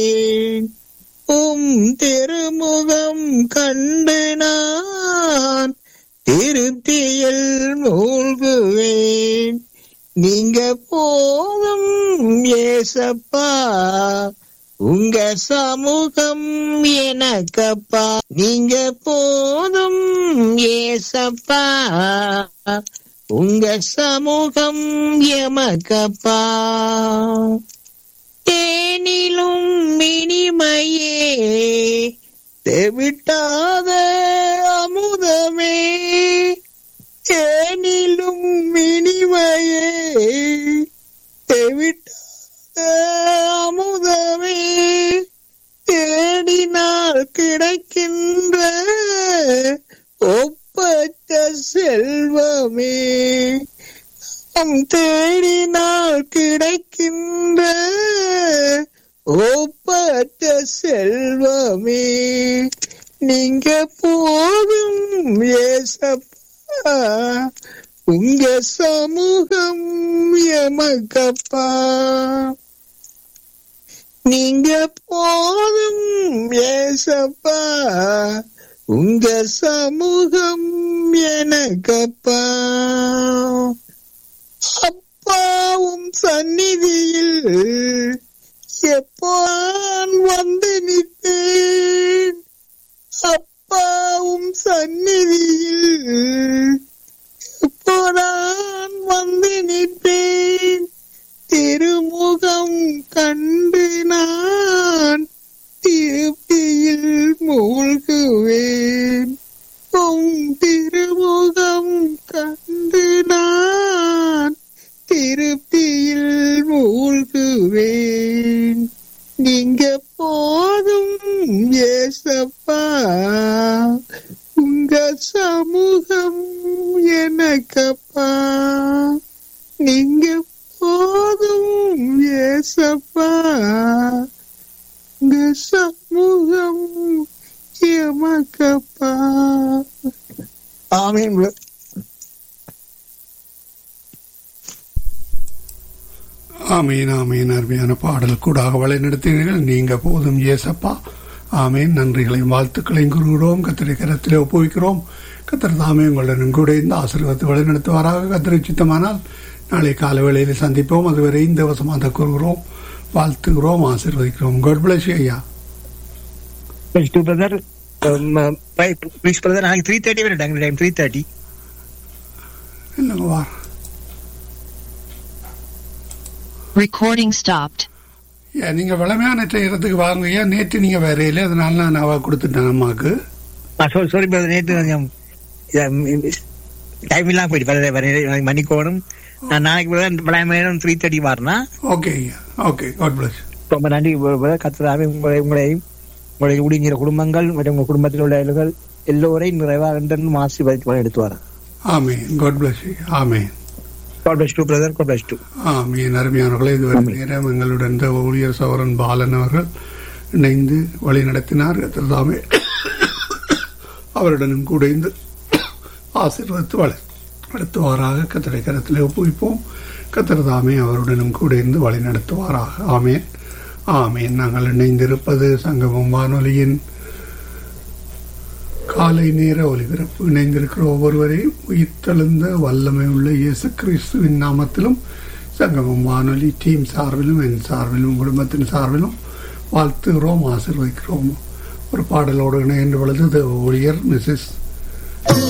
உம் திருமுகம் கண்டு நான் திருப்தியில் மூழ்குவேன் நீங்க போதும் ஏசப்பா உங்க சமூகம் எனக்கப்பா நீங்க போதும் ஏசப்பா உங்க சமூகம் எமக்கப்பா தேனிலும் இனிமையே தெவிட்டாத அமுதமே தேனிலும் இனிமையே தெவிட்டாத அமுதமே தேடினால் கிடைக்கின்ற ஒப்பற்ற செல்வமே நாம் தேடினால் கிடைக்கின்ற ஒப்பற்ற செல்வமே நீங்க போதும் ஏசப்பா உங்க சமூகம் எமக்கப்பா நீங்க போதும் ஏசப்பா உங்க சமூகம் எனக்கப்பா அப்பாவும் சந்நிதியில் எப்போ நான் வந்து நிற்பேன் அப்பாவும் சந்நிதியில் எப்போ நான் வந்து நிற்பேன் திருமுகம் கண்டு நான் திருப்தியில் மூழ்குவேன் உம் திருமுகம் கண்டு நான் திருப்தியில் மூழ்குவேன் நீங்க போதும் ஏசப்பா உங்க சமூகம் எனக்கப்பா நீங்க போதும் ஏசப்பா உங்க சமூகம் எமக்கப்பா ஆமீன் bro. ஆமீன் ஆமீன் அருமையான பாடல் கூடாக வழிநடத்தினீர்கள் நீங்க போதும் ஏசப்பா ஆமீன் நன்றிகளையும் வாழ்த்துக்களையும் கூறுகிறோம் கத்திரை கரத்திலே ஒப்புவிக்கிறோம் கத்திர தாமே உங்களுடன் கூட இந்த ஆசீர்வாதத்தை வழிநடத்துவாராக கத்திரை சித்தமானால் நாளை கால வேளையில் சந்திப்போம் அதுவரை இந்த வசமாக கூறுகிறோம் வாழ்த்துகிறோம் ஆசீர்வதிக்கிறோம் காட் பிளஸ் ஐயா Praise to brother. Um, uh, pray- please brother நாளைக்கு த்ரீ தேர்ட்டி வரும் டைம் த்ரீ தேர்ட்டி இல்லைங்க வார Recording stopped. ஏன் நீங்க வளமையான நேரத்துக்கு வாங்க ஏன் நேற்று நீங்க வேறையில அதனால நான் அவ கொடுத்துட்டேன் அம்மாக்கு சாரி சாரி பிரதர் நேற்று கொஞ்சம் டைம் இல்லாம போயிட்டு brother, வர மன்னிக்கோணும் நான் நாளைக்கு brother விளையாம த்ரீ தேர்ட்டி வரனா ஓகே ஐயா ஓகே காட் பிளஸ் ரொம்ப நன்றி கத்ததாவே உங்களை உங்களையும் உங்களுடைய ஊழியர் குடும்பங்கள் மற்றும் உங்கள் குடும்பத்தில் உள்ளவர்கள் எல்லோரையும் நிறைவாக என்றும் ஆசீர்வதித்து எடுத்து வரேன் ஆமீன் காட் பிளஸ் ஆமீன் God bless you, brother. God bless you. ஆமீன் அருமையானவர்களே இதுவரை நேரம் எங்களுடன் இந்த ஊழியர் சவரன் பாலன் அவர்கள் இணைந்து வழி நடத்தினார் கத்திரதாமே அவருடனும் கூட இருந்து ஆசீர்வதித்து வள நடத்துவாராக கத்திரை கரத்தில் ஒப்புவிப்போம் கத்திரதாமே அவருடனும் கூட இருந்து வழி நடத்துவாராக ஆமேன் ஆமேன் நாங்கள் இணைந்திருப்பது சங்கமம் வானொலியின் காலை நேர ஒலிபரப்பு இணைந்திருக்கிற ஒவ்வொருவரையும் உயிர்த்தெழுந்த வல்லமை உள்ள இயேசு கிறிஸ்துவின் நாமத்திலும் சங்கமம் வானொலி டீம் சார்பிலும் என் சார்பிலும் குடும்பத்தின் சார்பிலும் வாழ்த்துகிறோம் ஆசீர்வதிக்கிறோம் ஒரு பாடலோடு இணைகின்ற பொழுது ஊழியர் மிஸ்ஸஸ்